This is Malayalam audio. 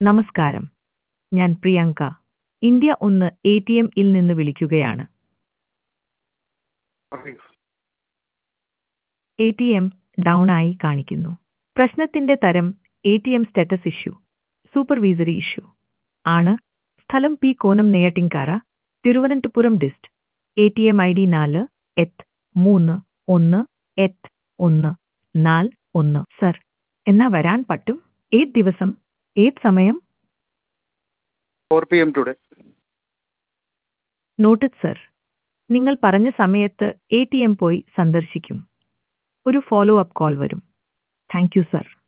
നമസ്കാരം ഞാൻ പ്രിയങ്ക ഇന്ത്യ ഒന്ന് എ ടി എമ്മിൽ നിന്ന് വിളിക്കുകയാണ് പറയൂ എ ടി എം ഡൗൺ ആയി കാണിക്കുന്നു പ്രശ്നത്തിന്റെ തരം A T M status issue supervisory issue ആണ് സ്ഥലം P Konam Neyyattinkara Thiruvananthapuram dist A T M I D നാല് എത്ത് മൂന്ന് ഒന്ന് എത്ത് ഒന്ന് നാല് ഒന്ന് സർ എന്നാ വരാൻ പറ്റും ഏത് ദിവസം ഏത് സമയം four P M today noted sir നിങ്ങൾ പറഞ്ഞ സമയത്ത് എ ടി എം പോയി സന്ദർശിക്കും ഒരു ഫോളോ അപ്പ് കോൾ വരും താങ്ക് യു സർ